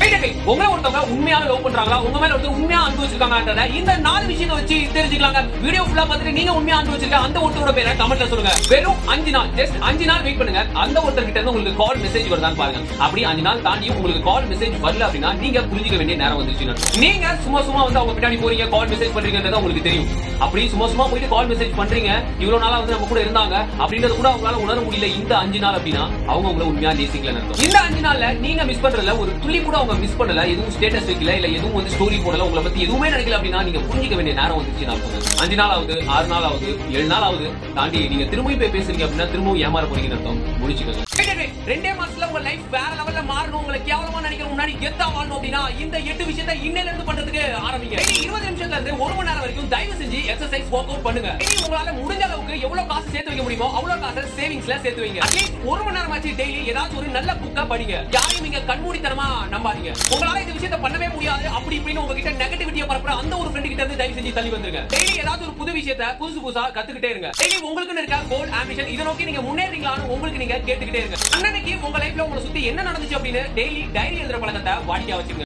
Wait a minute. உங்களை ஒருத்தவங்க உண்மையாவே லவ் பண்றாங்களா உங்க மேல ஒருத்தர் உண்மையா அன்பு வச்சிருக்காங்கன்றத இந்த நாலு விஷயத்தை வச்சு தெரிஞ்சுக்கலாங்க வீடியோ ஃபுல்லா பார்த்துட்டு நீங்க உண்மையா அன்பு வச்சிருக்க அந்த ஒருத்தரோட பேரை கமெண்ட்ல சொல்லுங்க வெறும் அஞ்சு நாள் ஜஸ்ட் அஞ்சு நாள் வெயிட் பண்ணுங்க அந்த ஒருத்தர் கிட்ட இருந்து உங்களுக்கு கால் மெசேஜ் வருதான்னு பாருங்க அப்படி அஞ்சு நாள் தாண்டி உங்களுக்கு கால் மெசேஜ் வரல அப்படின்னா நீங்க புரிஞ்சுக்க வேண்டிய நேரம் வந்துருச்சுன்னு அர்த்தம். நீங்க சும்மா சும்மா வந்து அவங்க பின்னாடி போறீங்க கால் மெசேஜ் பண்றீங்கன்றது உங்களுக்கு தெரியும் அப்படி சும்மா சும்மா போயிட்டு கால் மெசேஜ் பண்றீங்க இவ்வளவு நாளா வந்து நம்ம கூட இருந்தாங்க அப்படின்றது கூட அவங்களால உணர முடியல இந்த அஞ்சு நாள் அப்படின்னா அவங்க உங்களை உண்மையா நேசிக்கலன்னு அர்த்தம் இந்த அஞ்சு நாள்ல நீங்க மிஸ் பண்றதுல ஒரு துளி கூட அவங்க மிஸ் பண்ணல எதுவும் ஸ்டேட்டஸ் வைக்கல இல்ல எதுவும் வந்து ஸ்டோரி போடல உங்களை பத்தி எதுவுமே நினைக்கல அப்படின்னா நீங்க புரிஞ்சிக்க வேண்டிய நேரம் வந்துச்சு நான் சொல்றேன் அஞ்சு நாள் ஆகுது ஆறு நாள் ஆகுது ஏழு நாள் ஆகுது தாண்டி நீங்க திரும்பவும் போய் பேசுறீங்க அப்படின்னா திரும்பவும் ஏமாற போறீங்கன்னு அர்த்தம் முடிச்சுக்கோங்க ரெண்டே மாசத்துல உங்க லைஃப் வேற லெவல்ல மாறணும் உங்களை கேவலமா நினைக்கிற முன்னாடி கெத்தா வாழணும் அப்படின்னா இந்த எட்டு விஷயத்தை இன்னையில இருந்து பண்றதுக்கு ஆரம்பிங்க இனி இருபது நிமிஷத்துல இருந்து ஒரு மணி நேரம் வரைக்கும் தயவு செஞ்சு எக்ஸசைஸ் ஒர்க் அவுட் பண்ணுங்க இனி உங்களால முடிஞ்ச அளவுக்கு எவ்வளவு காசு சேர்த்து வைக்க முடியுமோ அவ்வளவு காசை சேவிங்ஸ்ல சேர்த்து வைங்க அட்லீஸ்ட் ஒரு மணி நேரம் ஆச்சு டெய்லி ஏதாச்சும் ஒரு நல்ல புக்கா படிங்க யாரையும் நீங்க கண்மூடித்தனமா நம்பாதீங்க உங்களால இந்த விஷயத்தை பண்ணவே முடியாது அப்படி இப்படின்னு உங்ககிட்ட நெகட்டிவிட்டியை பரப்புற அந்த ஒரு ஃப்ரெண்ட் கிட்ட இருந்து தயவு செஞ்சு தள்ளி வந்துருங்க டெய்லி ஏதாச்சும் ஒரு புது விஷயத்தை புதுசு புதுசா கத்துக்கிட்டே இருங்க டெய்லி உங்களுக்குன்னு இருக்க கோல் ஆம்பிஷன் இதை நோக்கி நீங்க முன்னேறீங்களான்னு உங்களுக்கு நீங்க கேட்டுக்கிட்டே இருங்க அன்னன்னைக்கு உங்க லைஃப்ல உங்களை சுத்தி என்ன நடந்துச்சு அப்படின்னு டெய்லி டைரி எழுதுற பழக்கத்தை வாடிக்கை வச்சுங்க